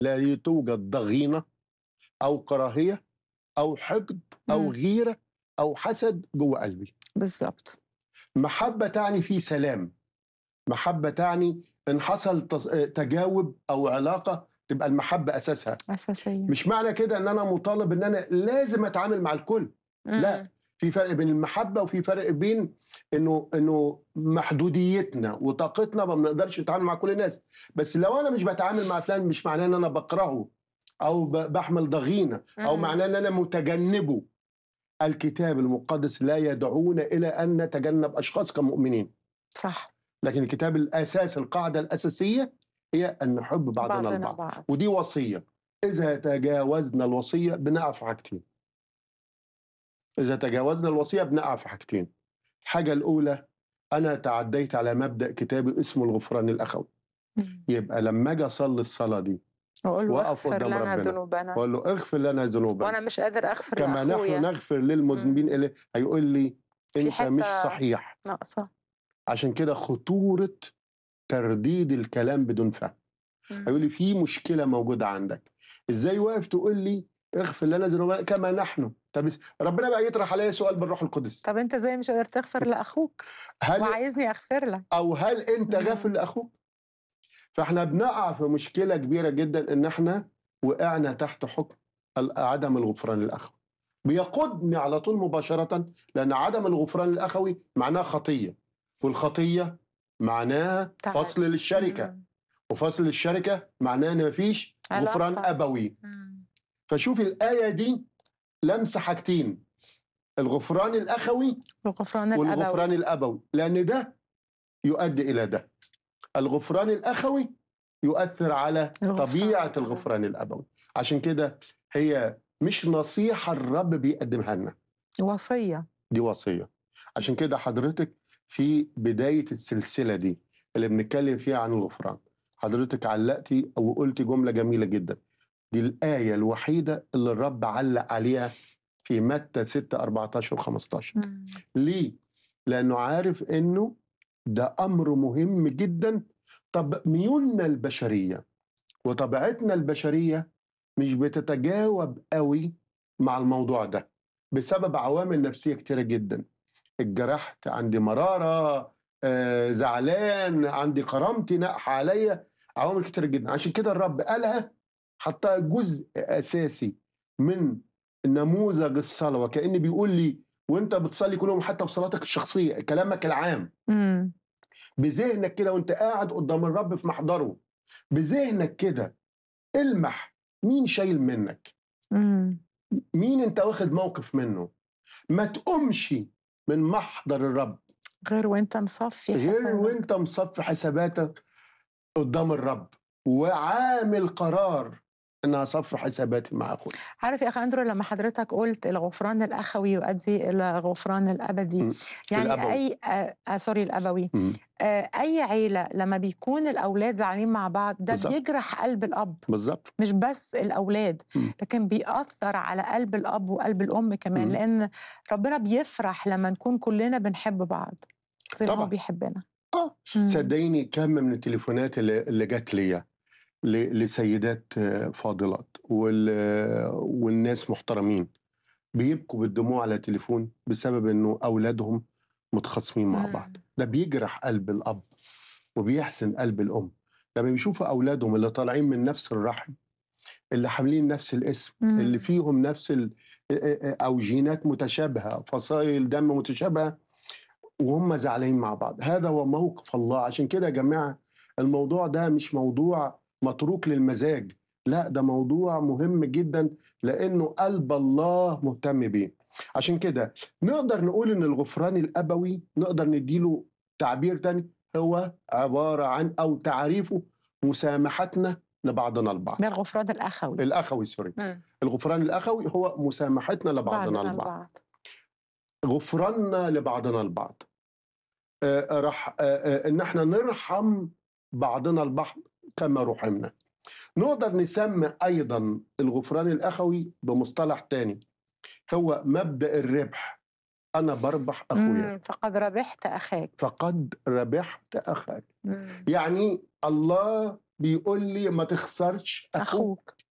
لا توجد ضغينه او كراهيه او حقد او مم. غيره او حسد جوه قلبي بالظبط محبه تعني في سلام محبه تعني ان حصل تص- آه، تجاوب او علاقه تبقى المحبه اساسها اساسيه مش معنى كده ان انا مطالب ان انا لازم اتعامل مع الكل لا. مم. في فرق بين المحبه وفي فرق بين انه انه محدوديتنا وطاقتنا ما بنقدرش نتعامل مع كل الناس بس لو انا مش بتعامل مع فلان مش معناه ان انا بكرهه او ب- بحمل ضغينه او مم. معناه ان انا متجنبه الكتاب المقدس لا يدعونا الى ان نتجنب اشخاص كمؤمنين صح لكن الكتاب الاساس القاعده الاساسيه هي ان نحب بعضنا بعضنا البعض بعض ودي وصيه اذا تجاوزنا الوصيه بنقع في حاجتين اذا تجاوزنا الوصيه بنقع في حاجتين الحاجه الاولى انا تعديت على مبدا كتابي اسمه الغفران الاخوي مم. يبقى لما اجي اصلي الصلاه دي واقول له وقف اغفر قدام لنا ربنا. ذنوبنا واقول له اغفر لنا ذنوبنا وانا مش قادر اغفر كما نحن لاخويا نغفر للمذنبين مم. اليه هيقول لي في انت حتة- مش صحيح ناقصه عشان كده خطوره ترديد الكلام بدون فهم مم. هيقول لي في مشكله موجوده عندك ازاي واقف تقول لي اغفر لنا ذنوبنا كما نحن طب ربنا بقى يطرح عليا سؤال بالروح القدس طب انت ازاي مش قادر تغفر لاخوك هل وعايزني اغفر لك او هل انت مم. غافل لاخوك فاحنا بنقع في مشكله كبيره جدا ان احنا وقعنا تحت حكم ال- عدم الغفران الاخوي بيقودني على طول مباشره لان عدم الغفران الاخوي معناه خطيه والخطيه معناها تعال. فصل للشركه مم. وفصل الشركه معناه ان مفيش علاقة. غفران ابوي مم. فشوف الايه دي لمسه حاجتين الغفران الاخوي الغفران الابوي والغفران الابوي لان ده يؤدي الى ده الغفران الاخوي يؤثر على الغفران طبيعه الأبوي. الغفران الابوي عشان كده هي مش نصيحه الرب بيقدمها لنا وصيه دي وصيه عشان كده حضرتك في بدايه السلسله دي اللي بنتكلم فيها عن الغفران حضرتك علقتي او قلتي جمله جميله جدا دي الايه الوحيده اللي الرب علق عليها في متى 6 14 و15 مم. ليه؟ لأنه عارف إنه ده أمر مهم جدا طب ميولنا البشرية وطبيعتنا البشرية مش بتتجاوب قوي مع الموضوع ده بسبب عوامل نفسية كتيرة جدا اتجرحت عندي مرارة آه، زعلان عندي كرامتي ناقحة عليا عوامل كتيرة جدا عشان كده الرب قالها حطها جزء أساسي من نموذج الصلاة وكأن بيقول لي وانت بتصلي كل يوم حتى في صلاتك الشخصيه كلامك العام مم. بذهنك كده وانت قاعد قدام الرب في محضره بذهنك كده المح مين شايل منك مم. مين انت واخد موقف منه ما تقومش من محضر الرب غير وانت مصفي غير حسابك. وانت مصفي حساباتك قدام الرب وعامل قرار ان اصفي حساباتي مع اخويا عارف يا اخي اندرو لما حضرتك قلت الغفران الاخوي يؤدي الى غفران الابدي مم. يعني الأبوي. اي آه آه، سوري الابوي مم. آه اي عيله لما بيكون الاولاد زعلانين مع بعض ده بالظبط. بيجرح قلب الاب بالظبط مش بس الاولاد مم. لكن بيأثر على قلب الاب وقلب الام كمان مم. لان ربنا بيفرح لما نكون كلنا بنحب بعض زي ما هو طبعا. بيحبنا اه مم. صدقيني كم من التليفونات اللي, اللي جات ليا ل- لسيدات آه، فاضلات وال- والناس محترمين بيبكوا بالدموع على تليفون بسبب انه اولادهم متخاصمين مع مم. بعض ده بيجرح قلب الاب وبيحزن قلب الام لما بيشوفوا اولادهم اللي طالعين من نفس الرحم اللي حاملين نفس الاسم مم. اللي فيهم نفس ال... او جينات متشابهه فصائل دم متشابهه وهم زعلانين مع بعض هذا هو موقف الله عشان كده يا جماعه الموضوع ده مش موضوع متروك للمزاج لا ده موضوع مهم جدا لانه قلب الله مهتم بيه عشان كده نقدر نقول ان الغفران الابوي نقدر نديله تعبير تاني هو عباره عن او تعريفه مسامحتنا لبعضنا البعض ده الغفران الاخوي الاخوي سوري مم. الغفران الاخوي هو مسامحتنا لبعضنا بعضنا البعض البعض غفراننا لبعضنا البعض آه، راح آه، آه، ان احنا نرحم بعضنا البعض كما رحمنا نقدر نسمي ايضا الغفران الاخوي بمصطلح تاني هو مبدا الربح انا بربح اخويا مم. فقد ربحت اخاك فقد ربحت اخاك مم. يعني الله بيقول لي ما تخسرش أخوك أخوك